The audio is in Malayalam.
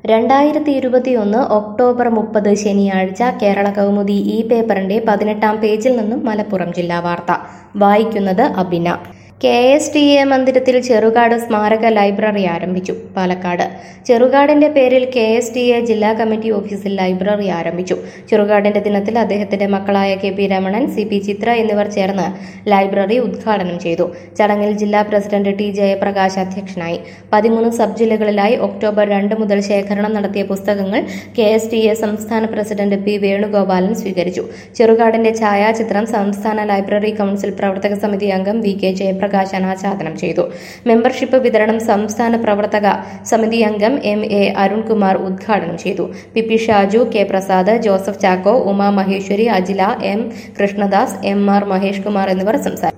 രണ്ടായിരത്തി ഇരുപത്തിയൊന്ന് ഒക്ടോബർ മുപ്പത് ശനിയാഴ്ച കേരള കൗമുദി ഈ പേപ്പറിന്റെ പതിനെട്ടാം പേജിൽ നിന്നും മലപ്പുറം ജില്ലാ വാർത്ത വായിക്കുന്നത് Abina K S T A മന്ദിരത്തിൽ ചെറുകാട് സ്മാരക ലൈബ്രറി ആരംഭിച്ചു പാലക്കാട് ചെറുകാടിന്റെ പേരിൽ കെ എസ് ടി എ ജില്ലാ കമ്മിറ്റി ഓഫീസിൽ ലൈബ്രറി ആരംഭിച്ചു ചെറുകാടിന്റെ ദിനത്തിൽ അദ്ദേഹത്തിന്റെ മക്കളായ K P Ramanan C P Chithra എന്നിവർ ചേർന്ന് ലൈബ്രറി ഉദ്ഘാടനം ചെയ്തു ചടങ്ങിൽ ജില്ലാ പ്രസിഡന്റ് ടി ജയപ്രകാശ് അധ്യക്ഷനായി പതിമൂന്ന് സബ് ജില്ലകളിലായി ഒക്ടോബർ രണ്ട് മുതൽ ശേഖരണം നടത്തിയ പുസ്തകങ്ങൾ കെ എസ് ടി എ സംസ്ഥാന പ്രസിഡന്റ് പി വേണുഗോപാലൻ സ്വീകരിച്ചു ചെറുകാടിന്റെ ഛായാചിത്രം സംസ്ഥാന ലൈബ്രറി കൗൺസിൽ പ്രവർത്തക സമിതി അംഗം വി കെ ജയപ്രകാശ് അനാച്ഛാദനം ചെയ്തു മെമ്പർഷിപ്പ് വിതരണം സംസ്ഥാന പ്രവർത്തക സമിതി അംഗം എം എ അരുൺകുമാർ ഉദ്ഘാടനം ചെയ്തു P P Shaju K Prasad Joseph Chacko Uma Maheswari Ajila M Krishnadas M R Mahesh Kumar എന്നിവർ സംസാരിച്ചു